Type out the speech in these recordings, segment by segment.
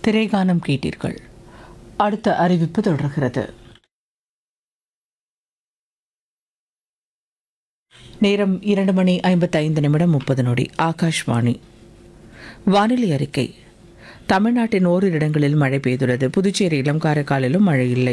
திரைகானம் கேட்டீர்கள் அடுத்த அறிவிப்பு தொடர்கிறது நேரம் இரண்டு மணி ஐம்பத்தைந்து நிமிடம் முப்பது நொடி ஆகாஷ்வாணி வானிலை அறிக்கை தமிழ்நாட்டின் ஓரிரு இடங்களில் மழை பெய்துள்ளது புதுச்சேரியிலும் காரைக்காலிலும் மழை இல்லை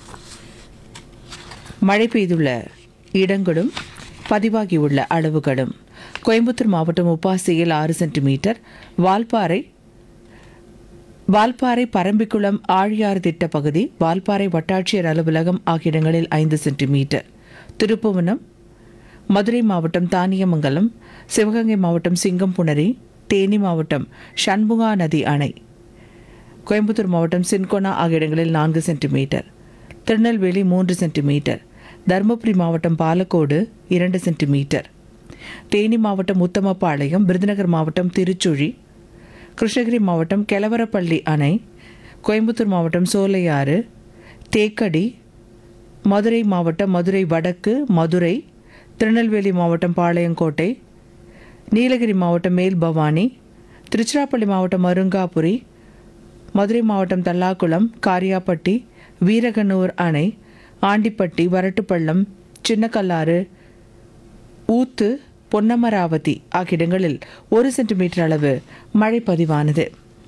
மழை பெய்துள்ள இடங்களும் பதிவாகியுள்ள அளவுகளும் கோயம்புத்தூர் மாவட்டம் உப்பாசியில் ஆறு சென்டிமீட்டர் வால்பாறை வால்பாறை பரம்பிக்குளம் ஆழியாறு திட்ட பகுதி வால்பாறை வட்டாட்சியர் அலுவலகம் ஆகிய இடங்களில் ஐந்து சென்டிமீட்டர் திருப்புவனம் மதுரை மாவட்டம் தானியமங்கலம் சிவகங்கை மாவட்டம் சிங்கம்புணரி தேனி மாவட்டம் சண்முகா நதி அணை கோயம்புத்தூர் மாவட்டம் சின்கோனா ஆகிய இடங்களில் நான்கு சென்டிமீட்டர் திருநெல்வேலி மூன்று சென்டிமீட்டர் தருமபுரி மாவட்டம் பாலக்கோடு இரண்டு சென்டிமீட்டர் தேனி மாவட்டம் உத்தமபாளையம் விருதுநகர் மாவட்டம் திருச்சுழி கிருஷ்ணகிரி மாவட்டம் கெலவரப்பள்ளி அணை கோயம்புத்தூர் மாவட்டம் சோலையாறு தேக்கடி மதுரை மாவட்டம் மதுரை வடக்கு மதுரை திருநெல்வேலி மாவட்டம் பாளையங்கோட்டை நீலகிரி மாவட்டம் மேல் பவானி திருச்சிராப்பள்ளி மாவட்டம் அருங்காபுரி மதுரை மாவட்டம் தல்லாக்குளம் காரியாப்பட்டி வீரகனூர் அணை ஆண்டிப்பட்டி வரட்டுப்பள்ளம் சின்னக்கல்லாறு ஊத்து பொன்னமராவதி ஆகிய இடங்களில் ஒரு சென்டிமீட்டர் அளவு மழை பதிவானது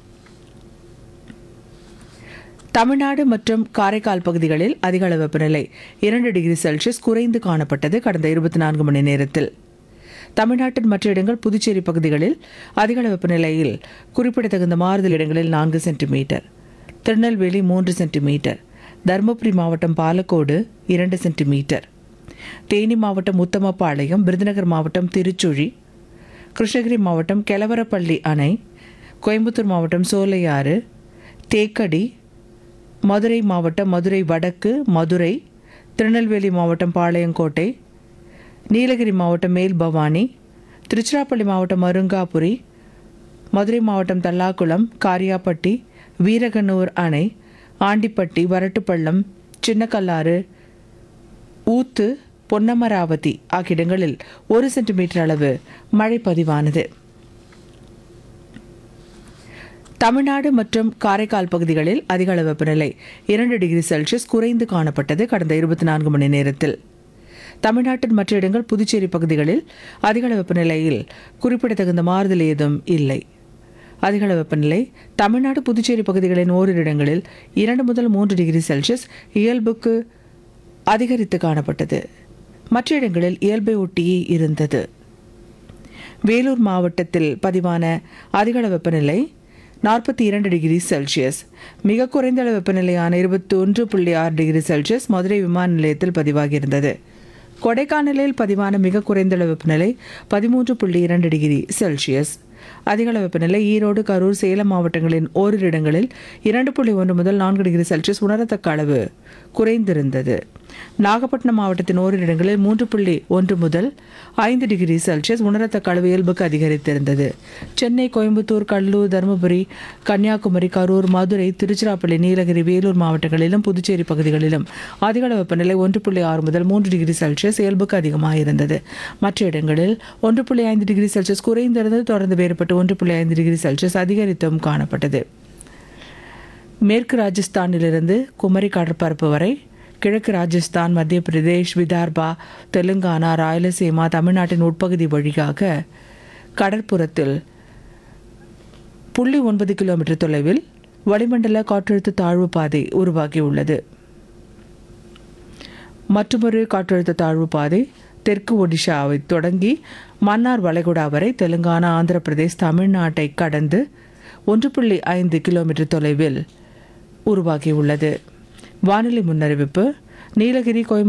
தமிழ்நாடு மற்றும் காரைக்கால் பகுதிகளில் அதிக அளவு வெப்பநிலை இரண்டு டிகிரி செல்சியஸ் குறைந்து காணப்பட்டது கடந்த இருபத்தி நான்கு மணி நேரத்தில் தமிழ்நாட்டின் மற்ற இடங்கள் புதுச்சேரி பகுதிகளில் அதிக அளவு வெப்பநிலையில் குறிப்பிடத்தகுந்த மாறுதல் இடங்களில் நான்கு சென்டிமீட்டர் திருநெல்வேலி மூன்று சென்டிமீட்டர் தருமபுரி மாவட்டம் பாலக்கோடு இரண்டு சென்டிமீட்டர் தேனி மாவட்டம் உத்தமபாளையம் விருதுநகர் மாவட்டம் திருச்சுழி கிருஷ்ணகிரி மாவட்டம் கெலவரப்பள்ளி அணை கோயம்புத்தூர் மாவட்டம் சோலையாறு தேக்கடி மதுரை மாவட்டம் மதுரை வடக்கு மதுரை திருநெல்வேலி மாவட்டம் பாளையங்கோட்டை நீலகிரி மாவட்டம் மேல் பவானி திருச்சிராப்பள்ளி மாவட்டம் அருங்காபுரி மதுரை மாவட்டம் தல்லாக்குளம் காரியாப்பட்டி வீரகனூர் அணை ஆண்டிப்பட்டி வரட்டுப்பள்ளம் சின்னக்கல்லாறு ஊத்து பொன்னமராவதி ஆகிய இடங்களில் ஒரு சென்டிமீட்டர் அளவு மழை பதிவானது தமிழ்நாடு மற்றும் காரைக்கால் பகுதிகளில் அதிக அளவு வெப்பநிலை இரண்டு டிகிரி செல்சியஸ் குறைந்து காணப்பட்டது கடந்த இருபத்தி நான்கு மணி நேரத்தில் தமிழ்நாட்டின் மற்ற இடங்கள் புதுச்சேரி பகுதிகளில் அதிக அளவு வெப்பநிலையில் குறிப்பிடத்தகுந்த மாறுதல் ஏதும் இல்லை அதிக அளவு வெப்பநிலை தமிழ்நாடு புதுச்சேரி பகுதிகளின் ஓரிரு இடங்களில் இரண்டு முதல் மூன்று டிகிரி செல்சியஸ் இயல்புக்கு அதிகரித்து காணப்பட்டது மற்ற இடங்களில் இயல்பை ஒட்டியே இருந்தது வேலூர் மாவட்டத்தில் பதிவான அதிக அளவு வெப்பநிலை நாற்பத்தி இரண்டு டிகிரி செல்சியஸ் மிக குறைந்த அளவு வெப்பநிலையான இருபத்தி ஒன்று புள்ளி ஆறு டிகிரி செல்சியஸ் மதுரை விமான நிலையத்தில் பதிவாகியிருந்தது கொடைக்கானலில் பதிவான மிக குறைந்த அளவு வெப்பநிலை பதிமூன்று புள்ளி இரண்டு டிகிரி செல்சியஸ் அதிக அளவு வெப்பநிலை ஈரோடு கரூர் சேலம் மாவட்டங்களின் ஓரிரு இடங்களில் இரண்டு புள்ளி ஒன்று முதல் நான்கு டிகிரி செல்சியஸ் உணரத்தக்க அளவு குறைந்திருந்தது நாகப்பட்டினம் மாவட்டத்தின் ஓரிரு இடங்களில் மூன்று புள்ளி ஒன்று முதல் ஐந்து டிகிரி செல்சியஸ் உணரத்தக்க அளவு இயல்புக்கு அதிகரித்திருந்தது சென்னை கோயம்புத்தூர் கடலூர் தருமபுரி கன்னியாகுமரி கரூர் மதுரை திருச்சிராப்பள்ளி நீலகிரி வேலூர் மாவட்டங்களிலும் புதுச்சேரி பகுதிகளிலும் அதிக அளவு வெப்பநிலை ஒன்று புள்ளி ஆறு முதல் மூன்று டிகிரி செல்சியஸ் இயல்புக்கு அதிகமாக இருந்தது மற்ற இடங்களில் ஒன்று புள்ளி ஐந்து டிகிரி செல்சியஸ் குறைந்திருந்தது தொடர்ந்து வேறுபட்டு ஒன்று புள்ளி ஐந்து டிகிரி செல்சியஸ் அதிகரித்தும் காணப்பட்டது மேற்கு ராஜஸ்தானிலிருந்து குமரி கடற்பரப்பு வரை கிழக்கு ராஜஸ்தான் மத்திய பிரதேஷ் விதர்பா தெலுங்கானா ராயலசீமா தமிழ்நாட்டின் உட்பகுதி வழியாக கடற்புறத்தில் புள்ளி ஒன்பது கிலோமீட்டர் தொலைவில் வளிமண்டல காற்றழுத்த தாழ்வு பாதை உருவாகியுள்ளது மற்றொரு காற்றழுத்த தாழ்வு பாதை தெற்கு ஒடிஷாவை தொடங்கி மன்னார் வளைகுடா வரை தெலுங்கானா ஆந்திர பிரதேஷ் தமிழ்நாட்டை கடந்து ஒன்று புள்ளி ஐந்து கிலோமீட்டர் தொலைவில் உருவாகியுள்ளது வானிலை முன்னறிவிப்பு நீலகிரி கோயம்புத்தூர்